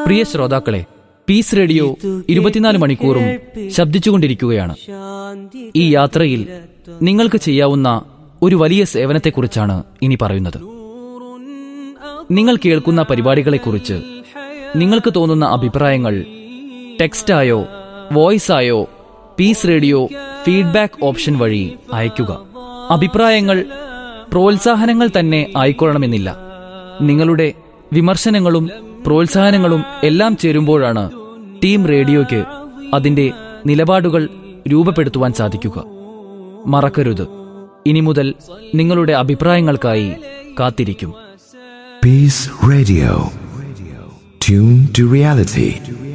പ്രിയ ശ്രോതാക്കളെ piece radio ഇരുപത്തിനാല് മണിക്കൂറും ശബ്ദിച്ചുകൊണ്ടിരിക്കുകയാണ് ഈ യാത്രയിൽ നിങ്ങൾക്ക് ചെയ്യാവുന്ന ഒരു വലിയ സേവനത്തെക്കുറിച്ചാണ് ഇനി പറയുന്നത് നിങ്ങൾ കേൾക്കുന്ന പരിപാടികളെക്കുറിച്ച് നിങ്ങൾക്ക് തോന്നുന്ന അഭിപ്രായങ്ങൾ ടെക്സ്റ്റായോ വോയിസായോ പീസ് റേഡിയോ ഫീഡ്ബാക്ക് ഓപ്ഷൻ വഴി അയയ്ക്കുക അഭിപ്രായങ്ങൾ പ്രോത്സാഹനങ്ങൾ തന്നെ ആയിക്കൊള്ളണമെന്നില്ല നിങ്ങളുടെ വിമർശനങ്ങളും പ്രോത്സാഹനങ്ങളും എല്ലാം ചേരുമ്പോഴാണ് ടീം റേഡിയോയ്ക്ക് അതിന്റെ നിലപാടുകൾ രൂപപ്പെടുത്തുവാൻ സാധിക്കുക മറക്കരുത് ഇനി മുതൽ നിങ്ങളുടെ അഭിപ്രായങ്ങൾക്കായി കാത്തിരിക്കും Peace Radio. Tune to reality.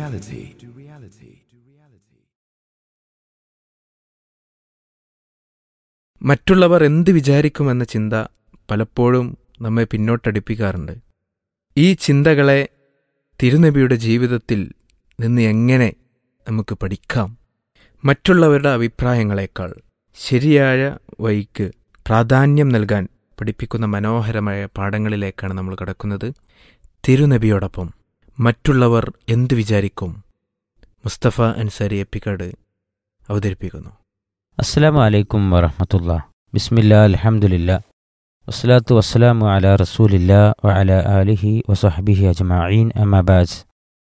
മറ്റുള്ളവർ എന്ത് വിചാരിക്കുമെന്ന ചിന്ത പലപ്പോഴും നമ്മെ പിന്നോട്ടടിപ്പിക്കാറുണ്ട് ഈ ചിന്തകളെ തിരുനബിയുടെ ജീവിതത്തിൽ നിന്ന് എങ്ങനെ നമുക്ക് പഠിക്കാം മറ്റുള്ളവരുടെ അഭിപ്രായങ്ങളെക്കാൾ ശരിയായ വഴിക്ക് പ്രാധാന്യം നൽകാൻ പഠിപ്പിക്കുന്ന മനോഹരമായ പാഠങ്ങളിലേക്കാണ് നമ്മൾ കടക്കുന്നത് തിരുനബിയോടൊപ്പം മറ്റുള്ളവർ എന്ത് വിചാരിക്കും മുസ്തഫ അൻസാരി എപ്പിക്കാട് അവതരിപ്പിക്കുന്നു അസ്സലാമു അലൈക്കും വറഹമത്തുള്ള ബിസ്മില്ല അൽഹംദുലില്ല വസ്സലാത്തു വസ്സലാമു അല റസൂലില്ല വഅല ആലിഹി വസഹബിഹി അജ്മഈൻ അമാബാസ്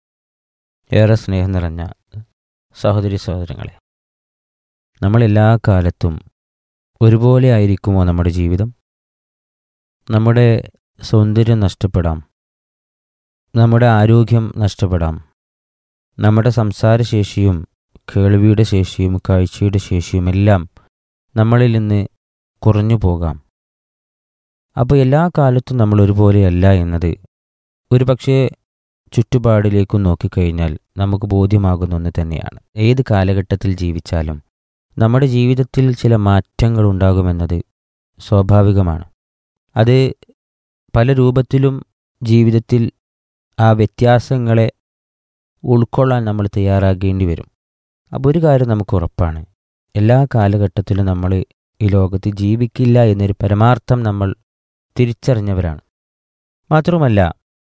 ഏറെ സ്നേഹം നിറഞ്ഞ സഹോദരി സഹോദരങ്ങളെ നമ്മൾ എല്ലാ കാലത്തും ഒരുപോലെ ആയിരിക്കുമോ നമ്മുടെ ജീവിതം നമ്മുടെ സൗന്ദര്യം നഷ്ടപ്പെടാം നമ്മുടെ ആരോഗ്യം നഷ്ടപ്പെടാം നമ്മുടെ സംസാരശേഷിയും കേൾവിയുടെ ശേഷിയും കാഴ്ചയുടെ ശേഷിയും എല്ലാം നമ്മളിൽ നിന്ന് കുറഞ്ഞു പോകാം അപ്പോൾ എല്ലാ കാലത്തും നമ്മൾ ഒരുപോലെയല്ല എന്നത് ഒരു പക്ഷേ ചുറ്റുപാടിലേക്കും നോക്കിക്കഴിഞ്ഞാൽ നമുക്ക് ബോധ്യമാകുന്ന ഒന്ന് തന്നെയാണ് ഏത് കാലഘട്ടത്തിൽ ജീവിച്ചാലും നമ്മുടെ ജീവിതത്തിൽ ചില മാറ്റങ്ങൾ ഉണ്ടാകുമെന്നത് സ്വാഭാവികമാണ് അത് പല രൂപത്തിലും ജീവിതത്തിൽ ആ വ്യത്യാസങ്ങളെ ഉൾക്കൊള്ളാൻ നമ്മൾ തയ്യാറാകേണ്ടി വരും അപ്പോൾ ഒരു കാര്യം നമുക്ക് ഉറപ്പാണ് എല്ലാ കാലഘട്ടത്തിലും നമ്മൾ ഈ ലോകത്ത് ജീവിക്കില്ല എന്നൊരു പരമാർത്ഥം നമ്മൾ തിരിച്ചറിഞ്ഞവരാണ് മാത്രമല്ല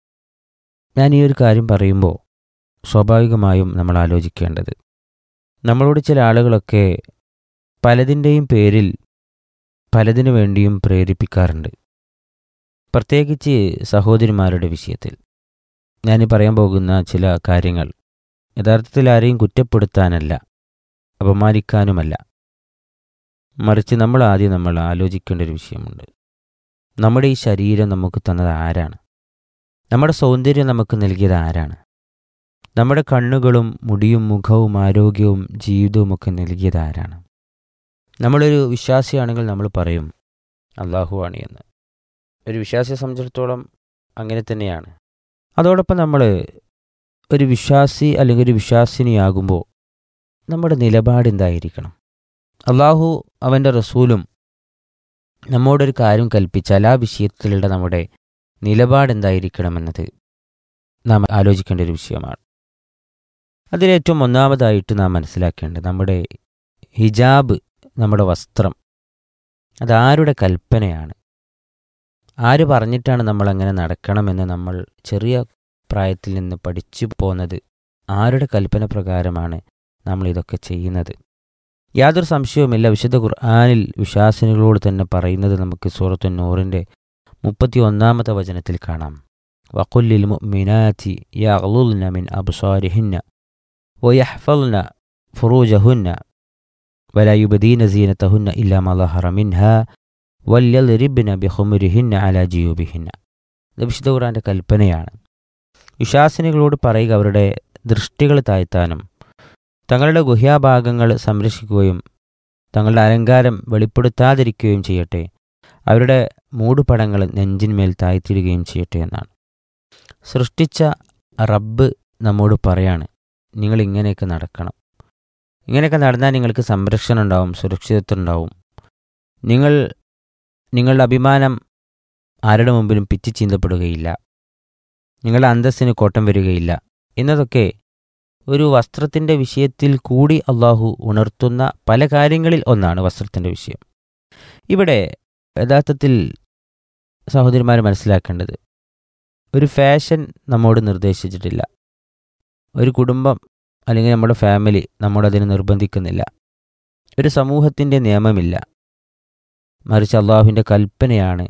ഞാൻ ഈ ഒരു കാര്യം പറയുമ്പോൾ സ്വാഭാവികമായും നമ്മൾ ആലോചിക്കേണ്ടത് നമ്മളോട് ചില ആളുകളൊക്കെ പലതിൻ്റെയും പേരിൽ പലതിനു വേണ്ടിയും പ്രേരിപ്പിക്കാറുണ്ട് പ്രത്യേകിച്ച് സഹോദരിമാരുടെ വിഷയത്തിൽ ഞാൻ പറയാൻ പോകുന്ന ചില കാര്യങ്ങൾ യഥാർത്ഥത്തിൽ ആരെയും കുറ്റപ്പെടുത്താനല്ല അപമാനിക്കാനുമല്ല മറിച്ച് നമ്മൾ ആദ്യം നമ്മൾ ആലോചിക്കേണ്ട ഒരു വിഷയമുണ്ട് നമ്മുടെ ഈ ശരീരം നമുക്ക് തന്നത് ആരാണ് നമ്മുടെ സൗന്ദര്യം നമുക്ക് നൽകിയത് ആരാണ് നമ്മുടെ കണ്ണുകളും മുടിയും മുഖവും ആരോഗ്യവും ജീവിതവും ഒക്കെ നൽകിയത് ആരാണ് നമ്മളൊരു വിശ്വാസിയാണെങ്കിൽ നമ്മൾ പറയും അള്ളാഹുവാണ് എന്ന് ഒരു വിശ്വാസിയെ സംബന്ധിച്ചിടത്തോളം അങ്ങനെ തന്നെയാണ് അതോടൊപ്പം നമ്മൾ ഒരു വിശ്വാസി അല്ലെങ്കിൽ ഒരു വിശ്വാസിനിയാകുമ്പോൾ നമ്മുടെ നിലപാട് എന്തായിരിക്കണം അള്ളാഹു അവൻ്റെ റസൂലും നമ്മോടൊരു കാര്യം കൽപ്പിച്ചാൽ ആ വിഷയത്തിലുള്ള നമ്മുടെ നിലപാട് എന്തായിരിക്കണമെന്നത് നാം ആലോചിക്കേണ്ട ഒരു വിഷയമാണ് അതിലേറ്റവും ഒന്നാമതായിട്ട് നാം മനസ്സിലാക്കേണ്ടത് നമ്മുടെ ഹിജാബ് നമ്മുടെ വസ്ത്രം അതാരുടെ കൽപ്പനയാണ് ആര് പറഞ്ഞിട്ടാണ് നമ്മൾ അങ്ങനെ നടക്കണമെന്ന് നമ്മൾ ചെറിയ പ്രായത്തിൽ നിന്ന് പഠിച്ചു പോന്നത് ആരുടെ കൽപ്പന പ്രകാരമാണ് നമ്മൾ ഇതൊക്കെ ചെയ്യുന്നത് യാതൊരു സംശയവുമില്ല വിശുദ്ധ ഖുർആാനിൽ വിശ്വാസിനികളോട് തന്നെ പറയുന്നത് നമുക്ക് സൂറത്തു നൂറിൻ്റെ മുപ്പത്തി ഒന്നാമത്തെ വചനത്തിൽ കാണാം വഖുല്ലിൽ മുഅ്മിനാതി യഗ്ളുൽന മിൻ അബ്സാരിഹിന്ന വയഹ്ഫൾന ഫുറൂജഹുന്ന വല യുബദീന സീനതഹുന്ന ഇല്ലാ മാ ളഹറ മിൻഹാ വല്യദ്രിബ്ന ബിഖുമുരിഹിന്ന അലാ ജിയൂബിഹിന്ന ഇത് വിശുദ്ധ ഖുർആന്റെ കൽപ്പനയാണ് വിശ്വാസിനികളോട് പറയുക അവരുടെ ദൃഷ്ടികൾ താഴ്ത്താനും തങ്ങളുടെ ഗുഹ്യാഭാഗങ്ങൾ സംരക്ഷിക്കുകയും തങ്ങളുടെ അലങ്കാരം വെളിപ്പെടുത്താതിരിക്കുകയും ചെയ്യട്ടെ അവരുടെ മൂടുപടങ്ങൾ നെഞ്ചിന്മേൽ താഴ്ത്തിയിടുകയും ചെയ്യട്ടെ എന്നാണ് സൃഷ്ടിച്ച റബ്ബ് നമ്മോട് പറയാണ് നിങ്ങൾ ഇങ്ങനെയൊക്കെ നടക്കണം ഇങ്ങനെയൊക്കെ നടന്നാൽ നിങ്ങൾക്ക് സംരക്ഷണം ഉണ്ടാവും സുരക്ഷിതത്വം ഉണ്ടാവും നിങ്ങൾ നിങ്ങളുടെ അഭിമാനം ആരുടെ മുമ്പിലും പിച്ചി ചീന്തപ്പെടുകയില്ല നിങ്ങളുടെ അന്തസ്സിന് കോട്ടം വരികയില്ല എന്നതൊക്കെ ഒരു വസ്ത്രത്തിൻ്റെ വിഷയത്തിൽ കൂടി അള്ളാഹു ഉണർത്തുന്ന പല കാര്യങ്ങളിൽ ഒന്നാണ് വസ്ത്രത്തിൻ്റെ വിഷയം ഇവിടെ യഥാർത്ഥത്തിൽ സഹോദരിമാർ മനസ്സിലാക്കേണ്ടത് ഒരു ഫാഷൻ നമ്മോട് നിർദ്ദേശിച്ചിട്ടില്ല ഒരു കുടുംബം അല്ലെങ്കിൽ നമ്മുടെ ഫാമിലി നമ്മോടതിന് നിർബന്ധിക്കുന്നില്ല ഒരു സമൂഹത്തിൻ്റെ നിയമമില്ല മറിച്ച് അള്ളാഹുവിൻ്റെ കൽപ്പനയാണ്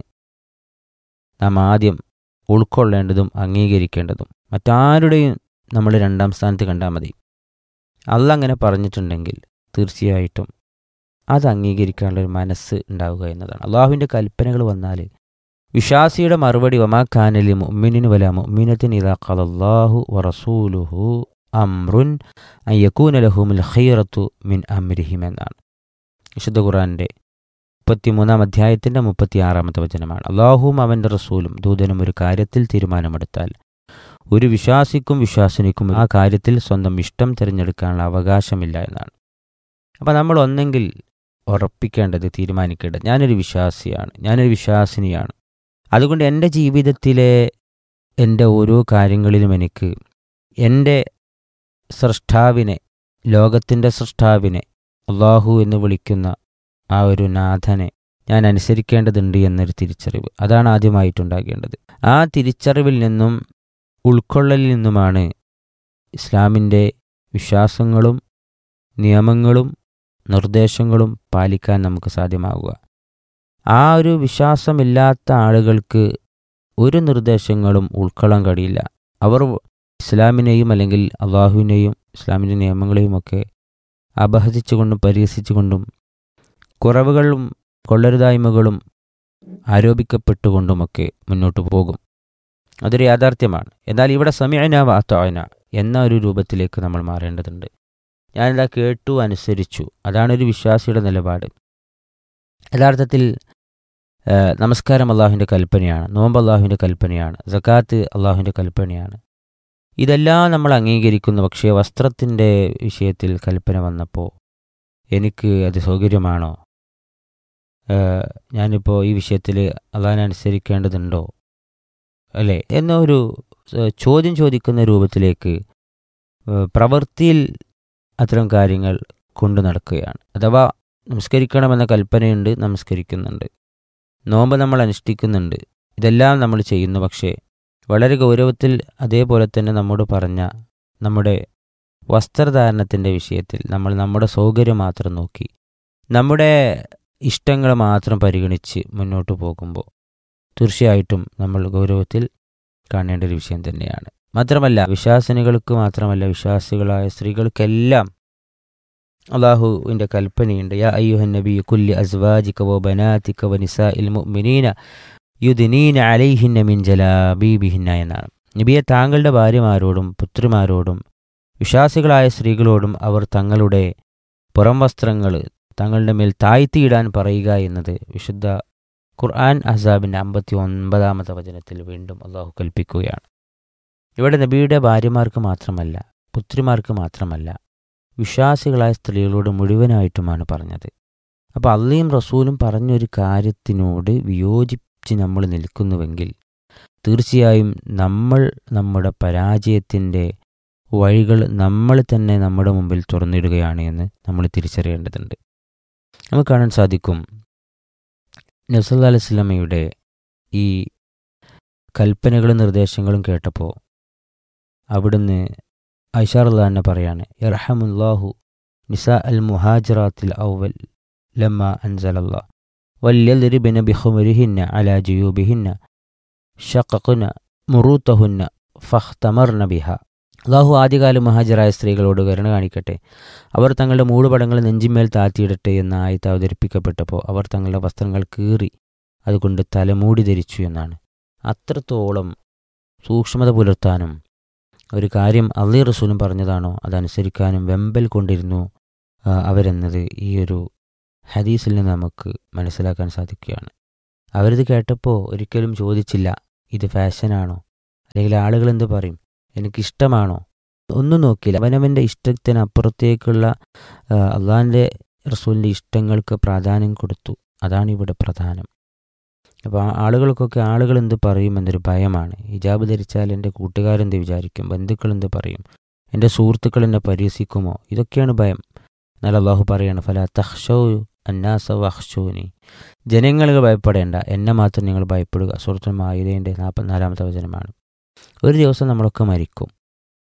നാം ആദ്യം ഉൾക്കൊള്ളേണ്ടതും അംഗീകരിക്കേണ്ടതും മറ്റാരുടെയും നമ്മൾ രണ്ടാം സ്ഥാനത്ത് കണ്ടാൽ മതി അല്ല അങ്ങനെ പറഞ്ഞിട്ടുണ്ടെങ്കിൽ തീർച്ചയായിട്ടും അത് അംഗീകരിക്കാനുള്ള ഒരു മനസ്സ് ഉണ്ടാവുക എന്നതാണ് അള്ളാഹുവിൻ്റെ കൽപ്പനകൾ വന്നാൽ വിശ്വാസിയുടെ മറുപടി വമാ ഖാനലി മുഅ്മിനിന് വല മുഅ്മിനത്തിൻ ഇദാ ഖലല്ലാഹു വറസൂലുഹു അംറുൻ അൻ യകൂന ലഹുമുൽ ഖൈറത്തു മിൻ അംരിഹിം എന്നാണ് വിശുദ്ധ ഖുർആൻ്റെ മുപ്പത്തിമൂന്നാം അധ്യായത്തിൻ്റെ മുപ്പത്തിയാറാമത്തെ വചനമാണ് അള്ളാഹുവും അവൻ്റെ റസൂലും ദൂതനും ഒരു കാര്യത്തിൽ തീരുമാനമെടുത്താൽ ഒരു വിശ്വാസിക്കും വിശ്വാസിനിക്കും ആ കാര്യത്തിൽ സ്വന്തം ഇഷ്ടം തിരഞ്ഞെടുക്കാനുള്ള അവകാശമില്ല എന്നാണ് അപ്പോൾ നമ്മൾ ഒന്നെങ്കിൽ ഉറപ്പിക്കേണ്ടത് തീരുമാനിക്കേണ്ടത് ഞാനൊരു വിശ്വാസിയാണ് ഞാനൊരു വിശ്വാസിനിയാണ് അതുകൊണ്ട് എൻ്റെ ജീവിതത്തിലെ എൻ്റെ ഓരോ കാര്യങ്ങളിലും എനിക്ക് എൻ്റെ സൃഷ്ടാവിനെ ലോകത്തിൻ്റെ സൃഷ്ടാവിനെ അള്ളാഹു എന്ന് വിളിക്കുന്ന ആ ഒരു നാഥനെ ഞാൻ അനുസരിക്കേണ്ടതുണ്ട് എന്നൊരു തിരിച്ചറിവ് അതാണ് ആദ്യമായിട്ടുണ്ടാകേണ്ടത് ആ തിരിച്ചറിവിൽ നിന്നും ഉൾക്കൊള്ളലിൽ നിന്നുമാണ് ഇസ്ലാമിൻ്റെ വിശ്വാസങ്ങളും നിയമങ്ങളും നിർദ്ദേശങ്ങളും പാലിക്കാൻ നമുക്ക് സാധ്യമാകുക ആ ഒരു വിശ്വാസമില്ലാത്ത ആളുകൾക്ക് ഒരു നിർദ്ദേശങ്ങളും ഉൾക്കൊള്ളാൻ കഴിയില്ല അവർ ഇസ്ലാമിനെയും അല്ലെങ്കിൽ അള്ളാഹുവിനെയും ഇസ്ലാമിൻ്റെ നിയമങ്ങളെയുമൊക്കെ അപഹസിച്ചുകൊണ്ടും പരിഹസിച്ചുകൊണ്ടും കുറവുകളും കൊള്ളരുതായ്മകളും ആരോപിക്കപ്പെട്ടുകൊണ്ടുമൊക്കെ മുന്നോട്ട് പോകും അതൊരു യാഥാർത്ഥ്യമാണ് എന്നാൽ ഇവിടെ സമയന വാത്തോയന എന്ന ഒരു രൂപത്തിലേക്ക് നമ്മൾ മാറേണ്ടതുണ്ട് ഞാനിതാ കേട്ടു അനുസരിച്ചു അതാണൊരു വിശ്വാസിയുടെ നിലപാട് യഥാർത്ഥത്തിൽ ഏഹ്, നമസ്കാരം അള്ളാഹുവിൻ്റെ കൽപ്പനയാണ് നോമ്പ് അള്ളാഹുവിൻ്റെ കൽപ്പനയാണ് സക്കാത്ത് അള്ളാഹുവിൻ്റെ കൽപ്പനയാണ് ഇതെല്ലാം നമ്മൾ അംഗീകരിക്കുന്നു പക്ഷേ വസ്ത്രത്തിൻ്റെ വിഷയത്തിൽ കൽപ്പന വന്നപ്പോൾ എനിക്ക് അത് സൗകര്യമാണോ ഏഹ്, ഞാനിപ്പോൾ ഈ വിഷയത്തിൽ അള്ളാഹിനെ അനുസരിക്കേണ്ടതുണ്ടോ അല്ലേ എന്നൊരു ഏഹ്, ചോദ്യം ചോദിക്കുന്ന രൂപത്തിലേക്ക് ഏഹ്, പ്രവൃത്തിയിൽ അത്തരം കാര്യങ്ങൾ കൊണ്ടു നടക്കുകയാണ് അഥവാ നമസ്കരിക്കണമെന്ന കൽപ്പനയുണ്ട് നമസ്കരിക്കുന്നുണ്ട് നോമ്പ് നമ്മൾ അനുഷ്ഠിക്കുന്നുണ്ട് ഇതെല്ലാം നമ്മൾ ചെയ്യുന്നു പക്ഷേ വളരെ ഗൗരവത്തിൽ അതേപോലെ തന്നെ നമ്മോട് പറഞ്ഞ നമ്മുടെ വസ്ത്രധാരണത്തിൻ്റെ വിഷയത്തിൽ നമ്മൾ നമ്മുടെ സൗകര്യം മാത്രം നോക്കി നമ്മുടെ ഇഷ്ടങ്ങൾ മാത്രം പരിഗണിച്ച് മുന്നോട്ട് പോകുമ്പോൾ തീർച്ചയായിട്ടും നമ്മൾ ഗൗരവത്തിൽ കാണേണ്ട ഒരു വിഷയം തന്നെയാണ് മാത്രമല്ല വിശ്വാസിനികൾക്ക് മാത്രമല്ല വിശ്വാസികളായ സ്ത്രീകൾക്കെല്ലാം അള്ളാഹുവിൻ്റെ കൽപ്പനയുണ്ട് യാ അയ്യുഹൻ നബി കുല്ലി അസ്വാജിക വ ബനാതിക വ നിസാഇൽ മുഅ്മിനീന യുദ്നീന അലൈഹിന്ന മിൻ ജലാബീബിഹിന്ന എന്നാണ് നബിയെ താങ്കളുടെ ഭാര്യമാരോടും പുത്രിമാരോടും വിശ്വാസികളായ സ്ത്രീകളോടും അവർ തങ്ങളുടെ പുറം വസ്ത്രങ്ങൾ തങ്ങളുടെ മേൽ താഴ്ത്തിയിടാൻ പറയുക എന്നത് വിശുദ്ധ ഖുർആൻ അസാബിൻ്റെ അമ്പത്തി ഒൻപതാമത്തെ വചനത്തിൽ വീണ്ടും അള്ളാഹു കൽപ്പിക്കുകയാണ് ഇവിടെ നബിയുടെ ഭാര്യമാർക്ക് മാത്രമല്ല പുത്രിമാർക്ക് മാത്രമല്ല വിശ്വാസികളായ സ്ത്രീകളോട് മുഴുവനായിട്ടുമാണ് പറഞ്ഞത് അപ്പോൾ അള്ളയും റസൂലും പറഞ്ഞൊരു കാര്യത്തിനോട് വിയോജിച്ച് നമ്മൾ നിൽക്കുന്നുവെങ്കിൽ തീർച്ചയായും നമ്മൾ നമ്മുടെ പരാജയത്തിൻ്റെ വഴികൾ നമ്മൾ തന്നെ നമ്മുടെ മുമ്പിൽ തുറന്നിടുകയാണ് എന്ന് നമ്മൾ തിരിച്ചറിയേണ്ടതുണ്ട് നമുക്ക് കാണാൻ സാധിക്കും നബ്സല്ലാ അലൈഹി സ്വലമയുടെ ഈ കൽപ്പനകളും നിർദ്ദേശങ്ങളും കേട്ടപ്പോൾ അവിടുന്ന് ഐഷാറുള്ള തന്നെ പറയാണ് യർഹമുല്ലാഹു നിസ അൽ മുഹാജറാത്തിൽ ഔവൽ ലമ്മ അൻസലല്ല വല്യദ്രിബിന ബിഹുമരിഹിന്ന അല ജുയൂബിഹിന്ന ഷഖുന മുറൂത്തഹുന്ന ഫഹ്തമർന ബിഹ അള്ളാഹു ആദ്യകാല മഹാജരായ സ്ത്രീകളോട് കരുണ കാണിക്കട്ടെ അവർ തങ്ങളുടെ മൂടുപടങ്ങൾ നെഞ്ചിന്മേൽ താത്തിയിടട്ടെ എന്ന ആയത്ത് അവതരിപ്പിക്കപ്പെട്ടപ്പോൾ അവർ തങ്ങളുടെ വസ്ത്രങ്ങൾ കീറി അതുകൊണ്ട് തലമൂടി ധരിച്ചു എന്നാണ് അത്രത്തോളം സൂക്ഷ്മത പുലർത്താനും ഒരു കാര്യം അള്ളി റസൂലും പറഞ്ഞതാണോ അതനുസരിക്കാനും വെമ്പൽ കൊണ്ടിരുന്നു ആ, അവരെന്നത് ഈ ഒരു ഹദീസിൽ നിന്ന് നമുക്ക് മനസ്സിലാക്കാൻ സാധിക്കുകയാണ് അവരിത് കേട്ടപ്പോൾ ഒരിക്കലും ചോദിച്ചില്ല ഇത് ഫാഷനാണോ അല്ലെങ്കിൽ ആളുകൾ എന്ത് പറയും എനിക്കിഷ്ടമാണോ ഒന്നും നോക്കിയില്ല അവനവൻ്റെ ഇഷ്ടത്തിനപ്പുറത്തേക്കുള്ള അള്ളാഹിൻ്റെ റസൂലിൻ്റെ ഇഷ്ടങ്ങൾക്ക് പ്രാധാന്യം കൊടുത്തു അതാണ് ഇവിടെ പ്രധാനം അപ്പോൾ ആ ആളുകൾക്കൊക്കെ ആളുകൾ എന്ത് പറയും എന്നൊരു ഭയമാണ് ഹിജാബ് ധരിച്ചാൽ എൻ്റെ കൂട്ടുകാരെന്ത് വിചാരിക്കും ബന്ധുക്കൾ എന്ത് പറയും എൻ്റെ സുഹൃത്തുക്കൾ എന്നെ പരിഹസിക്കുമോ ഇതൊക്കെയാണ് ഭയം എന്നാൽ അള്ളാഹു പറയാണ് ഫല തഹ്ഷോ അന്നാസ വഹ്ഷോനി ജനങ്ങൾ ഭയപ്പെടേണ്ട എന്നെ മാത്രം നിങ്ങൾ ഭയപ്പെടുക സുഹൃത്തുൽ മായുതേൻ്റെ നാൽപ്പത്തിനാലാമത്തെ വചനമാണ് ഒരു ദിവസം നമ്മളൊക്കെ മരിക്കും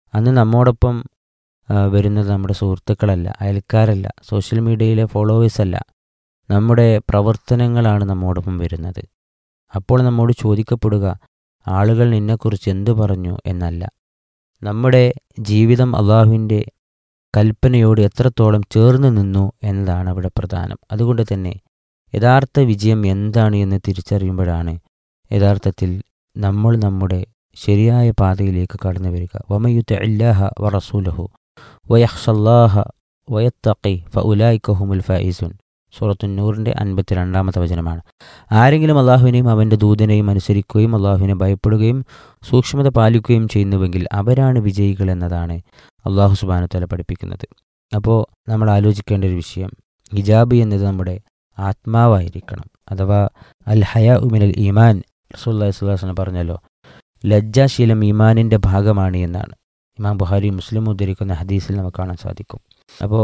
അന്ന് നമ്മോടൊപ്പം ആ, വരുന്നത് നമ്മുടെ സുഹൃത്തുക്കളല്ല അയൽക്കാരല്ല സോഷ്യൽ മീഡിയയിലെ ഫോളോവേഴ്സ് അല്ല നമ്മുടെ പ്രവർത്തനങ്ങളാണ് നമ്മോടൊപ്പം വരുന്നത് അപ്പോൾ നമ്മോട് ചോദിക്കപ്പെടുക ആളുകൾ നിന്നെക്കുറിച്ച് എന്തു പറഞ്ഞു എന്നല്ല നമ്മുടെ ജീവിതം അള്ളാഹുവിൻ്റെ കൽപ്പനയോട് എത്രത്തോളം ചേർന്ന് നിന്നു എന്നതാണ് അവിടെ പ്രധാനം അതുകൊണ്ട് തന്നെ യഥാർത്ഥ വിജയം എന്താണ് എന്ന് തിരിച്ചറിയുമ്പോഴാണ് യഥാർത്ഥത്തിൽ നമ്മൾ നമ്മുടെ ശരിയായ പാതയിലേക്ക് കടന്നു വരിക വമയുത്ത് അല്ലാഹ വ റസൂലഹു വയഹ്സല്ലാഹ വയത്തഖി ഫഉലായിക്കഹുമുൽ ഫൈസുൻ സൂറത്തു നൂറിൻ്റെ അൻപത്തിരണ്ടാമത്തെ വചനമാണ് ആരെങ്കിലും അള്ളാഹുവിനെയും അവൻ്റെ ദൂതനെയും അനുസരിക്കുകയും അള്ളാഹുവിനെ ഭയപ്പെടുകയും സൂക്ഷ്മത പാലിക്കുകയും ചെയ്യുന്നുവെങ്കിൽ അവരാണ് വിജയികൾ എന്നതാണ് അള്ളാഹു സുബാനത്തല പഠിപ്പിക്കുന്നത് അപ്പോൾ നമ്മൾ ആലോചിക്കേണ്ട ഒരു വിഷയം ഹിജാബ് എന്നത് നമ്മുടെ ആത്മാവായിരിക്കണം അഥവാ അൽ ഹയ ഉമിനൽ ഈമാൻ റസൂല്ലാ സ്വലാസ്ലം പറഞ്ഞല്ലോ ലജ്ജാശീലം ഈമാനിൻ്റെ ഭാഗമാണ് എന്നാണ് ഇമാം ബുഹാരി മുസ്ലിം ഉദ്ധരിക്കുന്ന ഹദീസിൽ നമുക്ക് കാണാൻ സാധിക്കും അപ്പോൾ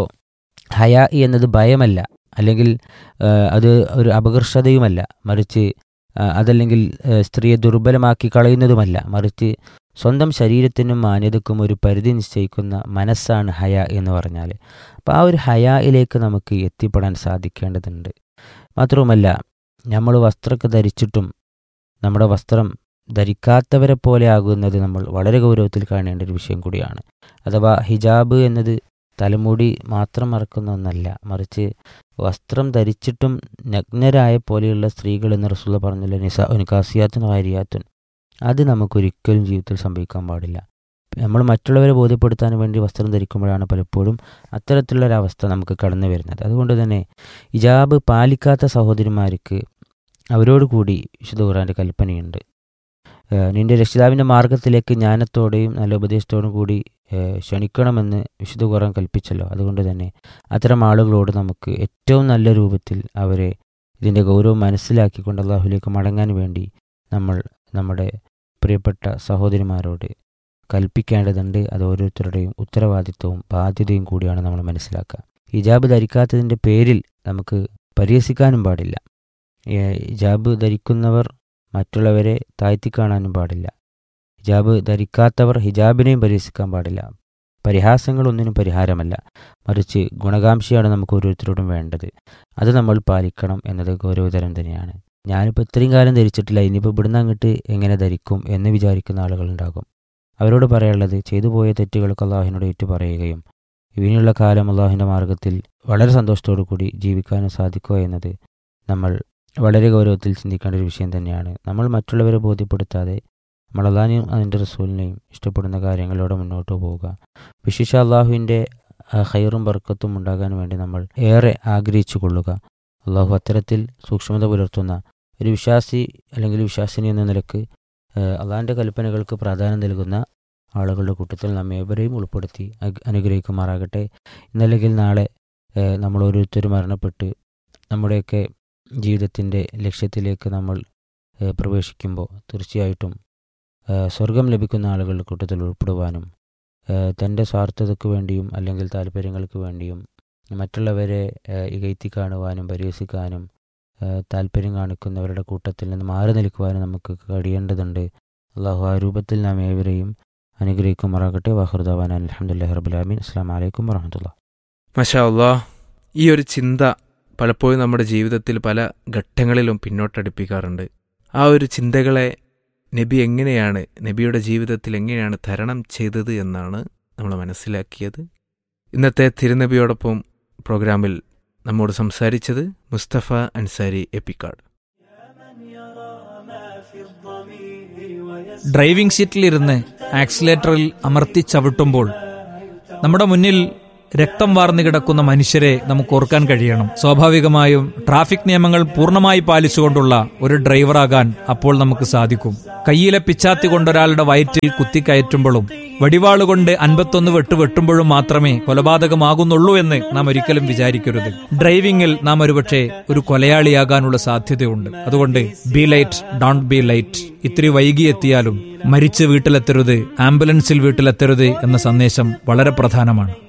ഹയ എന്നത് ഭയമല്ല അല്ലെങ്കിൽ ആ, അത് ഒരു അപകർഷതയുമല്ല മറിച്ച് ആ, അതല്ലെങ്കിൽ ആ, സ്ത്രീയെ ദുർബലമാക്കി കളയുന്നതുമല്ല മറിച്ച് സ്വന്തം ശരീരത്തിനും മാന്യതക്കും ഒരു പരിധി നിശ്ചയിക്കുന്ന മനസ്സാണ് ഹയ എന്ന് പറഞ്ഞാൽ അപ്പോൾ ആ ഒരു ഹയായിലേക്ക് നമുക്ക് എത്തിപ്പെടാൻ സാധിക്കേണ്ടതുണ്ട് മാത്രവുമല്ല നമ്മൾ വസ്ത്രമൊക്കെ ധരിച്ചിട്ടും നമ്മുടെ വസ്ത്രം ധരിക്കാത്തവരെ പോലെ ആകുന്നത് നമ്മൾ വളരെ ഗൗരവത്തിൽ കാണേണ്ട ഒരു വിഷയം കൂടിയാണ് അഥവാ ഹിജാബ് എന്നത് തലമുടി മാത്രം മറക്കുന്ന ഒന്നല്ല മറിച്ച് വസ്ത്രം ധരിച്ചിട്ടും നഗ്നരായ പോലെയുള്ള സ്ത്രീകൾ എന്ന് റസുള്ള പറഞ്ഞല്ലോ നിസ നിക്കാസിയാത്തുൻ വാരിയാത്തുൻ അത് നമുക്കൊരിക്കലും ജീവിതത്തിൽ സംഭവിക്കാൻ പാടില്ല നമ്മൾ മറ്റുള്ളവരെ ബോധ്യപ്പെടുത്താൻ വേണ്ടി വസ്ത്രം ധരിക്കുമ്പോഴാണ് പലപ്പോഴും അത്തരത്തിലുള്ളൊരവസ്ഥ നമുക്ക് കടന്നു വരുന്നത് അതുകൊണ്ട് തന്നെ ഹിജാബ് പാലിക്കാത്ത സഹോദരിമാർക്ക് അവരോട് കൂടി വിശുദ്ധ ഖുറാൻ്റെ കൽപ്പനയുണ്ട് ഏഹ് നിന്റെ രക്ഷിതാവിൻ്റെ മാർഗത്തിലേക്ക് ജ്ഞാനത്തോടെയും നല്ല ഉപദേശത്തോടും കൂടി ഏഹ് ക്ഷണിക്കണമെന്ന് വിശുദ്ധ ഖുറാൻ കൽപ്പിച്ചല്ലോ അതുകൊണ്ട് തന്നെ അത്തരം ആളുകളോട് നമുക്ക് ഏറ്റവും നല്ല രൂപത്തിൽ അവരെ ഇതിൻ്റെ ഗൗരവം മനസ്സിലാക്കിക്കൊണ്ട് അള്ളാഹുലേക്ക് മടങ്ങാൻ വേണ്ടി നമ്മൾ നമ്മുടെ പ്രിയപ്പെട്ട സഹോദരിമാരോട് കൽപ്പിക്കേണ്ടതുണ്ട് അത് ഓരോരുത്തരുടെയും ഉത്തരവാദിത്വവും ബാധ്യതയും കൂടിയാണ് നമ്മൾ മനസ്സിലാക്കുക ഹിജാബ് ധരിക്കാത്തതിൻ്റെ പേരിൽ നമുക്ക് പരിഹസിക്കാനും പാടില്ല ഏഹ് ഹിജാബ് ധരിക്കുന്നവർ മറ്റുള്ളവരെ താഴ്ത്തി കാണാനും പാടില്ല ഹിജാബ് ധരിക്കാത്തവർ ഹിജാബിനെയും പരിഹസിക്കാൻ പാടില്ല പരിഹാസങ്ങളൊന്നിനും പരിഹാരമല്ല മറിച്ച് ഗുണകാംക്ഷയാണ് നമുക്ക് ഓരോരുത്തരോടും വേണ്ടത് അത് നമ്മൾ പാലിക്കണം എന്നത് ഗൗരവതരം തന്നെയാണ് ഞാനിപ്പോൾ ഇത്രയും കാലം ധരിച്ചിട്ടില്ല ഇനിയിപ്പോൾ ഇവിടുന്ന് അങ്ങോട്ട് എങ്ങനെ ധരിക്കും എന്ന് വിചാരിക്കുന്ന ആളുകളുണ്ടാകും അവരോട് പറയാനുള്ളത് ചെയ്തു പോയ തെറ്റുകൾക്ക് അള്ളാഹിനോട് ഏറ്റു പറയുകയും ഇനിയുള്ള കാലം അള്ളാഹിൻ്റെ മാർഗത്തിൽ വളരെ സന്തോഷത്തോടു കൂടി ജീവിക്കാനും സാധിക്കുക എന്നത് നമ്മൾ വളരെ ഗൗരവത്തിൽ ചിന്തിക്കേണ്ട ഒരു വിഷയം തന്നെയാണ് നമ്മൾ മറ്റുള്ളവരെ ബോധ്യപ്പെടുത്താതെ നമ്മൾ അള്ളാഹിനെയും അതിൻ്റെ റസൂലിനെയും ഇഷ്ടപ്പെടുന്ന കാര്യങ്ങളിലൂടെ മുന്നോട്ട് പോവുക വിശിഷ അള്ളാഹുവിൻ്റെ ഹൈറും ബർക്കത്തും ഉണ്ടാകാൻ വേണ്ടി നമ്മൾ ഏറെ ആഗ്രഹിച്ചു കൊള്ളുക അള്ളാഹു അത്തരത്തിൽ സൂക്ഷ്മത പുലർത്തുന്ന ഒരു വിശ്വാസി അല്ലെങ്കിൽ വിശ്വാസിനി എന്ന നിലക്ക് അള്ളാഹിൻ്റെ കൽപ്പനകൾക്ക് പ്രാധാന്യം നൽകുന്ന ആളുകളുടെ കൂട്ടത്തിൽ നമ്മെ ഏവരെയും ഉൾപ്പെടുത്തി അഗ് അനുഗ്രഹിക്കുമാറാകട്ടെ ഇന്നല്ലെങ്കിൽ നാളെ ഏഹ്, നമ്മൾ ഓരോരുത്തരും മരണപ്പെട്ട് നമ്മുടെയൊക്കെ ജീവിതത്തിൻ്റെ ലക്ഷ്യത്തിലേക്ക് നമ്മൾ ഏഹ്, പ്രവേശിക്കുമ്പോൾ തീർച്ചയായിട്ടും ഏഹ്, സ്വർഗം ലഭിക്കുന്ന ആളുകളുടെ കൂട്ടത്തിൽ ഉൾപ്പെടുവാനും ഏഹ്, തൻ്റെ സ്വാർത്ഥതയ്ക്ക് വേണ്ടിയും അല്ലെങ്കിൽ താല്പര്യങ്ങൾക്ക് വേണ്ടിയും മറ്റുള്ളവരെ ഏഹ്, ഇകഴ്ത്തി കാണുവാനും പരിഹസിക്കാനും ഏഹ്, താല്പര്യം കാണിക്കുന്നവരുടെ കൂട്ടത്തിൽ നിന്ന് മാറി നിൽക്കുവാനും നമുക്ക് കഴിയേണ്ടതുണ്ട് അള്ളാഹു ആ രൂപത്തിൽ നാം ഏവരെയും അനുഗ്രഹിക്കുമാറാകട്ടെ വാഹുർദാൻ അലഹമുല്ലാ റബുലാമീൻ അസ്സാം വലൈക്കും വാഹമത്തുള്ള മഷാ അള്ളാ ഈ ഒരു ചിന്ത പലപ്പോഴും നമ്മുടെ ജീവിതത്തിൽ പല ഘട്ടങ്ങളിലും പിന്നോട്ടടിപ്പിക്കാറുണ്ട് ആ ഒരു ചിന്തകളെ നബി എങ്ങനെയാണ് നബിയുടെ ജീവിതത്തിൽ എങ്ങനെയാണ് തരണം ചെയ്തത് എന്നാണ് നമ്മൾ മനസ്സിലാക്കിയത് ഇന്നത്തെ തിരുനബിയോടൊപ്പം പ്രോഗ്രാമിൽ നമ്മോട് സംസാരിച്ചത് മുസ്തഫ അൻസാരി എപ്പിക്കാട് ഡ്രൈവിംഗ് സീറ്റിലിരുന്ന് ആക്സിലേറ്ററിൽ അമർത്തി ചവിട്ടുമ്പോൾ നമ്മുടെ മുന്നിൽ രക്തം വാർന്നു കിടക്കുന്ന മനുഷ്യരെ നമുക്ക് ഓർക്കാൻ കഴിയണം സ്വാഭാവികമായും ട്രാഫിക് നിയമങ്ങൾ പൂർണ്ണമായി പാലിച്ചുകൊണ്ടുള്ള ഒരു ഡ്രൈവറാകാൻ അപ്പോൾ നമുക്ക് സാധിക്കും കയ്യിലെ പിച്ചാത്തി കൊണ്ടൊരാളുടെ വയറ്റിൽ കുത്തിക്കയറ്റുമ്പോഴും വടിവാളുകൊണ്ട് അൻപത്തൊന്ന് വെട്ട് വെട്ടുമ്പോഴും മാത്രമേ കൊലപാതകമാകുന്നുള്ളൂ എന്ന് നാം ഒരിക്കലും വിചാരിക്കരുത് ഡ്രൈവിംഗിൽ നാം ഒരുപക്ഷെ ഒരു കൊലയാളിയാകാനുള്ള സാധ്യതയുണ്ട് അതുകൊണ്ട് be light don't be light ഇത്തിരി വൈകിയെത്തിയാലും മരിച്ച് വീട്ടിലെത്തരുത് ആംബുലൻസിൽ വീട്ടിലെത്തരുത് എന്ന സന്ദേശം വളരെ പ്രധാനമാണ്